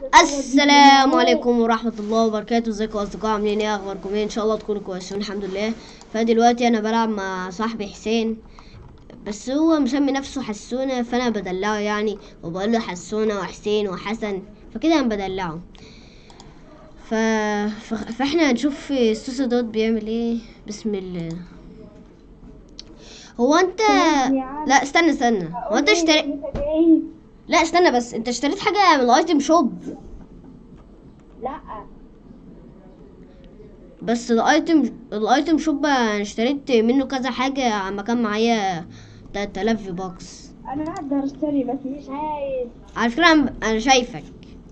السلام عليكم ورحمة الله وبركاته ازيكم اصدقاء عاملين ايه اخباركم ايه ان شاء الله تكونوا كويسين الحمد لله فدلوقتي انا بلعب مع صاحبي حسين بس هو مسمي نفسه حسونة فانا بدلعه يعني وبقول له حسونة وحسين وحسن فكده انا بدلعه ف... ف... فاحنا هنشوف السوسة دوت بيعمل ايه بسم الله هو انت لا استنى استنى هو انت اشتريت لا استنى بس انت اشتريت حاجة من الايتم شوب لا بس الايتم الايتم شوب انا اشتريت منه كذا حاجة عما كان معايا 3000 في بوكس انا اقدر اشتري بس مش عايز على فكرة انا أنا شايفك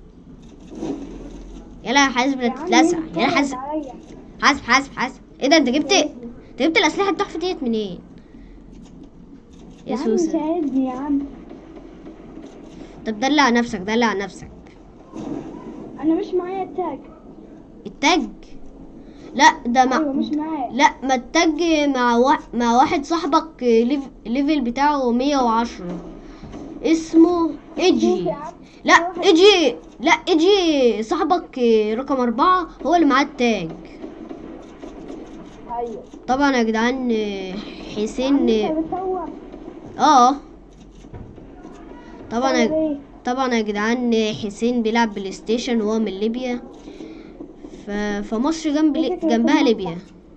يلا حاسب يا عم بتتلسع انت يلا حاسب عليا. حاسب حاسب حاسب ايه ده انت جبت انت جبت الاسلحة التحفة ديت منين يا يا عم سوسة ساعدني يا عم طب دلع نفسك دلع نفسك انا مش معايا التاج التاج لا ده مع ايوه مش معايا لا ما التاج مع وا... مع واحد صاحبك ليف... ليفل بتاعه 110 اسمه شوف ايجي يا عم لا ايجي لا ايجي صاحبك رقم أربعة هو اللي معاه التاج ايوه طبعا يا جدعان حسين انت بتصور اه طبعا بتصور يا... ايه؟ طبعا يا جدعان حسين بيلعب بلاي ستيشن وهو من ليبيا ف... فمصر جنب لي... جنبها ليبيا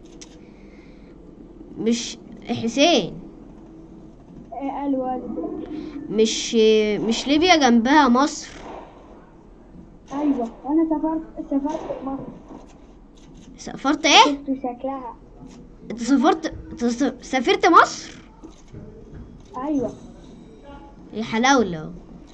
مش حسين ايه قال والد مش مش ليبيا جنبها مصر ايوه وانا سافرت سافرت مصر سافرت ايه شفت شكلها انت سافرت انت س- سافرت مصر ايوه يا حلاوة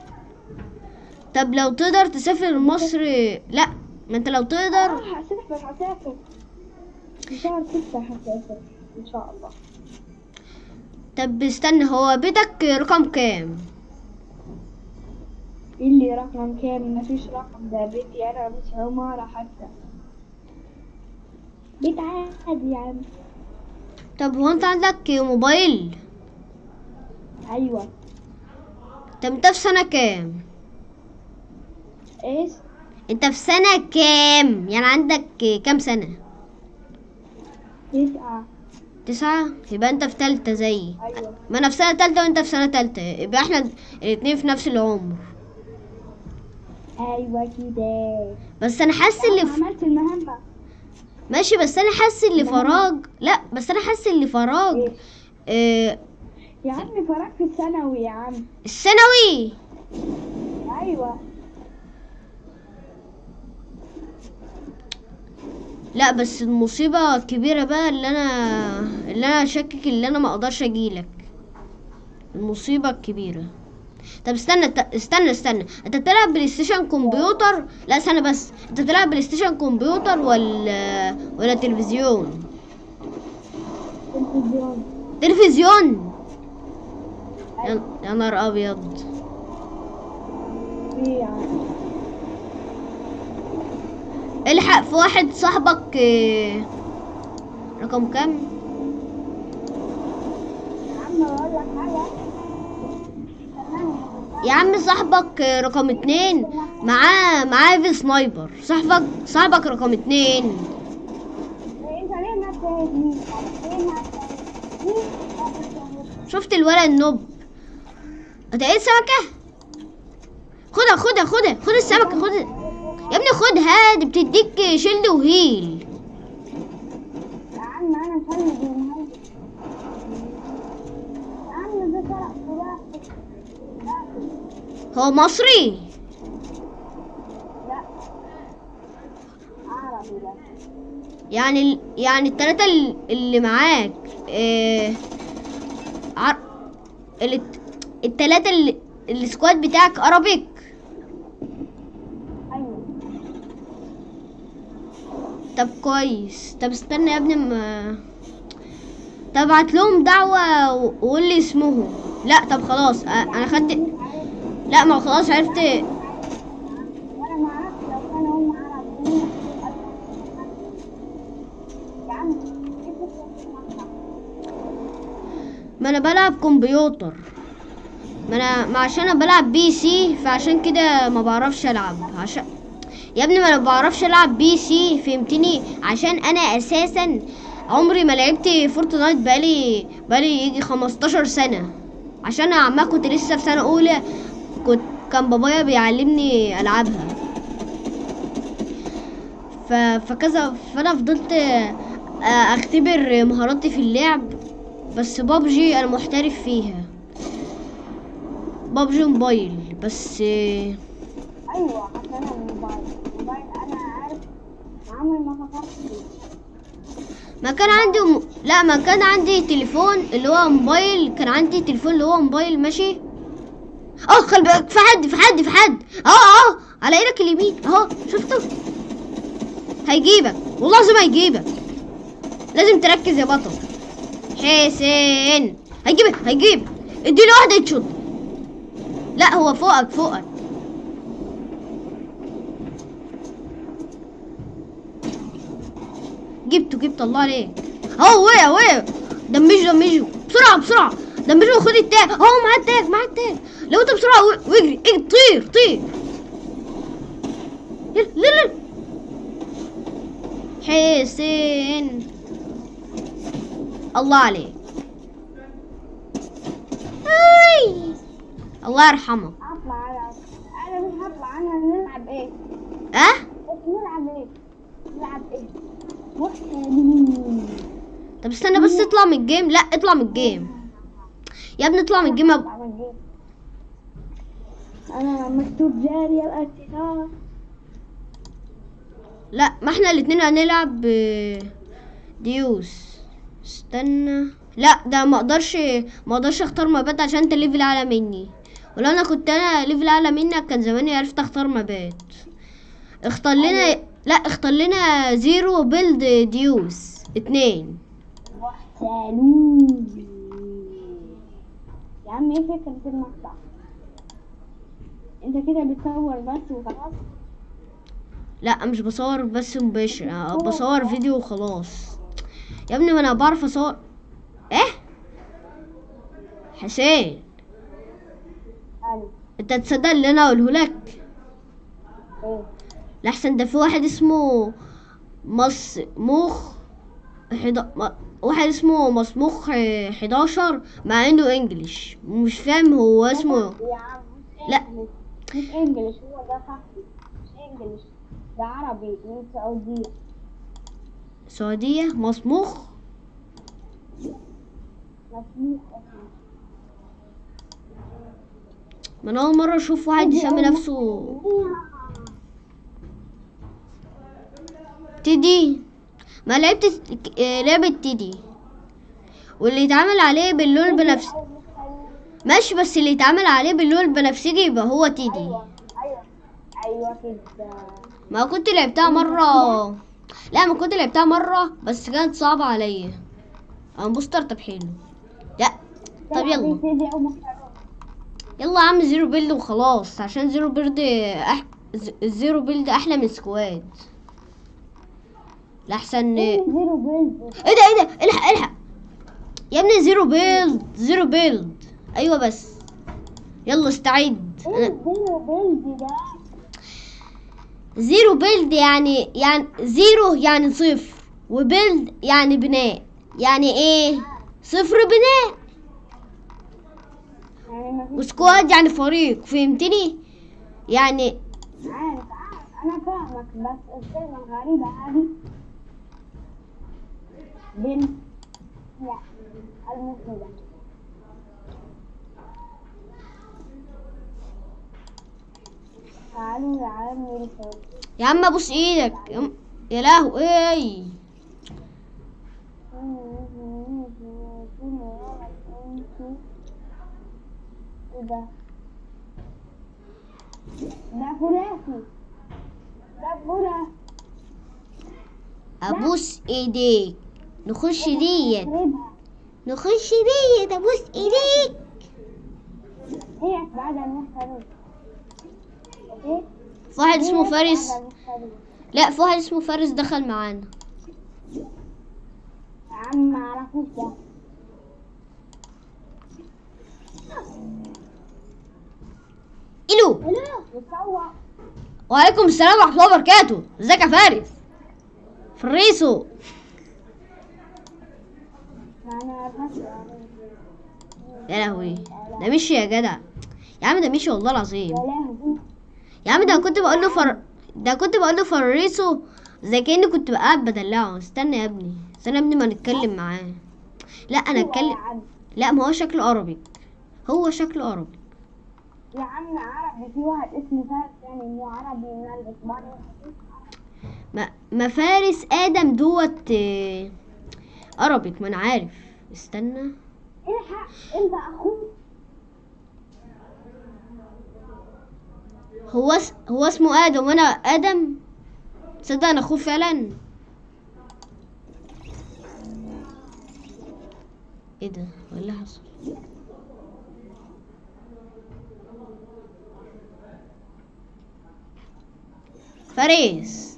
طب لو تقدر تسافر مصر لا ما انت لو تقدر اه هسافر هسافر في شهر ستة هسافر ان شاء الله طب استنى هو بيتك رقم كام ايه اللي رقم كام مفيش رقم ده بيتي انا مش عمارة حتى بيت عادي يا عم طب هو انت عندك موبايل ايوه طب انت في سنة كام ايش انت في سنة كام يعني عندك كام سنة تسعة تسعة يبقى انت في تالتة زيي ايوه ما انا في سنة تالتة وانت في سنة تالتة يبقى احنا الاتنين في نفس العمر ايوه كده بس انا حاسس اللي انا في... عملت المهمة ماشي بس انا حاسس اللي فراغ لا بس انا حاسس اللي فراغ ايه اه يا عم فراغ في الثانوي يا عم الثانوي ايوه لا بس المصيبة الكبيرة بقى اللي انا اللي انا شاكك اللي انا ما اقدرش اجيلك المصيبة الكبيرة طب استنى ت- استنى استنى انت بتلعب بلاي ستيشن كمبيوتر لا استنى بس انت بتلعب بلاي ستيشن كمبيوتر ولا ولا تلفزيون تلفزيون تلفزيون يا يا نهار ابيض ايه يا عم الحق في واحد صاحبك اه، رقم كام يا عم اقول لك حاجة يا عم صاحبك اه، رقم اتنين معاه معاه في سنايبر صاحبك صاحبك رقم اتنين انت ليه ما تساعدنيش ليه ما تساعدنيش شفت الولد النوب انت ايه السمكة خدها خدها خدها خد السمكة خد يا ابني خدها دي بتديك شيلد وهيل يا عم انا فاهم المهندس يا عم ده طلع فراغ هو مصري لا عربي ده يعني ال- يعني التلاتة ال- اللي معاك اه عر... الت- التلاتة اللي السكواد بتاعك ارابيك ايوه طب كويس طب استنى يا ابني ما طب ابعت لهم دعوة و- وقول لي اسمهم لا طب خلاص اه، انا خدت لا ما خلاص عرفت وانا ما اعرفش لو كانوا هم عرب مين يا عم ما انا بلعب كمبيوتر ما انا ما عشان انا بلعب بي سي فعشان كده ما بعرفش العب عشان يا ابني ما انا بعرفش العب بي سي فهمتني عشان انا اساسا عمري ما لعبت فورتنايت بقالي بقالي يجي 15 سنه عشان انا عمال كنت لسه في سنه اولى كنت كان بابايا بيعلمني العبها ف... فكذا فانا فضلت آه، اختبر مهاراتي في اللعب بس بابجي انا محترف فيها بابجي موبايل بس آه، ايوه عشان الموبايل الموبايل انا عارف عمري ما فكرت فيه ما كان عندي م... لا ما كان عندي تليفون اللي هو موبايل كان عندي تليفون اللي هو موبايل ماشي اه خلي بالك في حد في حد في حد اه اه على ايدك اليمين اهو شفته هيجيبك والله لازم هيجيبك لازم تركز يا بطل حسين هيجيبك هيجيبك اديله واحده يتشط لا هو فوقك فوقك جبته جبته الله عليك اهو وقع وقع دمجه دمجه بسرعه بسرعه دمجه وخد التاج اهو معاه التاج معاه التاج لو انت بسرعه و- واجري اجري طير طير لا لا لا حسين الله عليك أي. الله يرحمه اطلع انا انا مش هطلع انا نلعب ايه اه بس نلعب ايه نلعب ايه محتاجين طب استنى بس اطلع من الجيم لا اطلع من الجيم يا ابني اطلع من الجيم أب... انا مكتوب جاري الارتكاز لا ما احنا الاتنين هنلعب آه، ديوس استنى لا ده ما اقدرش ما اقدرش اختار مابات عشان انت ليفل اعلى مني ولو انا كنت انا ليفل اعلى منك كان زماني عرفت اختار مابات اختار لنا لا اختار لنا زيرو بيلد ديوس اتنين محتالون يا عم ايه فكرة المقطع انت كده بتصور بس وخلاص لا مش بصور بس مباشر أنا بصور فيديو وخلاص يا ابني ما انا بعرف اصور ايه حسين حلو انت تصدق اللي انا اقوله لك ايه لحسن ده في واحد اسمه مصموخ حدا... م- واحد اسمه مصموخ اه، 11 مع انه انجليش مش فاهم هو اسمه يا عم مش لا. انجلش مش انجلش هو ده خفي مش انجلش ده عربي من السعودية سعودية مصموخ مسموح اسمه من اول مرة اشوف واحد يسمي نفسه تيدي ما لعبت اه، لعبة تيدي واللي يتعمل عليه باللون بنفس ماشي بس اللي يتعمل عليه باللون البنفسجي يبقى هو تيدي ايوه ايوه ايوه كده ما كنت لعبتها مرة لا ما كنت لعبتها مرة بس كانت صعبة عليا انا بوستر طب حلو لا طب يلا بيبتدي او محترم يلا يا عم زيرو بيلد وخلاص عشان زيرو بيلد أح... ز- الزيرو بيلد احلى من سكواد لحسن ايه زيرو بيلد ده ايه ده الحق الحق يا ابني زيرو بيلد زيرو بيلد ايوه بس يلا استعد ايه أنا- زيرو بيلد ده زيرو بيلد يعني يعني زيرو يعني صفر وبيلد يعني بناء يعني ايه صفر بناء يعني ما فيش وسكواد يعني فريق فهمتني يعني عارف عارف انا فاهمك بس الكلمة الغريبة هذه بنت يعني المفيدة تعالوا يا عمي الفوق يا عم ابوس ايدك يا م- يا لهوي ايه ايه ده؟ ده فلافي ده فلافي ابوس ايديك نخش ديت خربها نخش ديت ابوس ايديك هي بعد المحترف اوكي في واحد اسمه هي فارس بعد المحترف. لا في واحد اسمه فارس دخل معانا يا عم معرفوش ده الو بتصور وعليكم السلام ورحمه الله وبركاته ازيك يا فارس فريسو انا فاكرة يا لهوي ده مشي يا جدع يا عم ده مشي والله العظيم يا لهوي يا عم ده كنت بقول له فر ده كنت بقول له فريسو زي كاني كنت قاعد بدلعه استنى يا ابني استنى يا ابني ما نتكلم معاه لا انا يا اتكلم عم لا ما هو شكله عربي هو شكله عربي يا عم عربي في واحد اسمه فارس يعني مو عربي من الاسباني ما, ما فارس ادم دوت آه، عربيك ما انا عارف استنى الحق انت اخوك هو اس... هو اسمه ادم وانا ادم تصدق انا اخوه فعلا ايه ده هو إيه اللي حصل فارس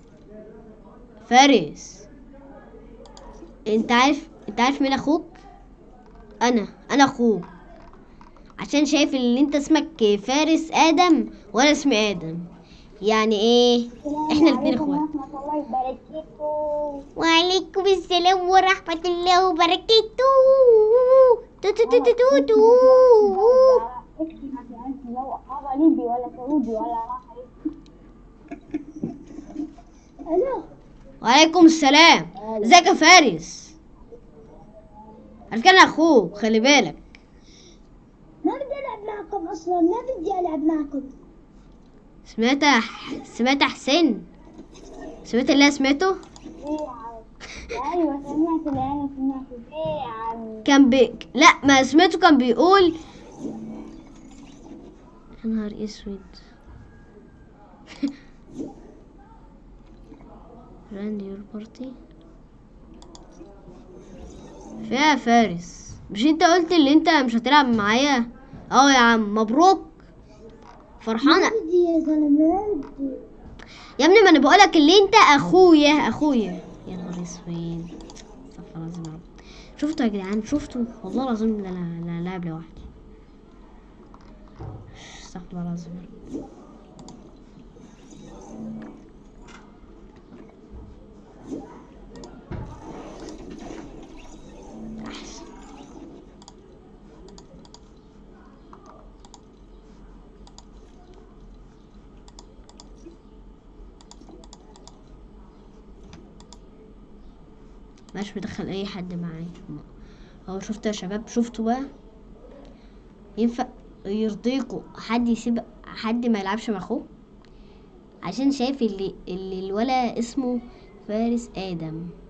فارس انت عارف انت عارف مين اخوك انا انا اخوك عشان شايف اللي انت اسمك فارس ادم وانا اسمي ادم يعني ايه احنا الاتنين عليكم اخوات ورحمة الله وبركاته وعليكم السلام ورحمة الله وبركاته تو تو تو تو تو تو. اكتب ما في عندي لو هذا ليبي ولا سعودي ولا راح الو وعليكم السلام ازيك يا فارس على فكرة انا اخوك خلي بالك ما بدي العب معكم اصلا ما بدي العب معكم سمعت يا ح- سمعت يا حسين سمعت اللي انا سمعته ايه يا عم ايوه سمعت اللي انا سمعته ايه يا عم كان بي... لا ما سمعته كان بيقول يا نهار اسود راند يور بارتي فيها فارس مش انت قلت اللي انت مش هتلعب معايا اه يا عم مبروك فرحانة بدي يا زلمه بدي يا ابني ما انا بقولك اللي انت اخويا اخويا يا نهار اسود استغفر الله العظيم يا رب شفتوا يا جدعان شفتوا والله العظيم لا لا لا لاعب لوحدي استغفر الله العظيم يا رب أحسن. مش مدخل اي حد معايا هو شفتوا يا شباب شفتوا بقى ينفع يرضيكوا حد يسيب حد ما يلعبش مع اخوه عشان شايف اللي اللي الولا اسمه فارس ادم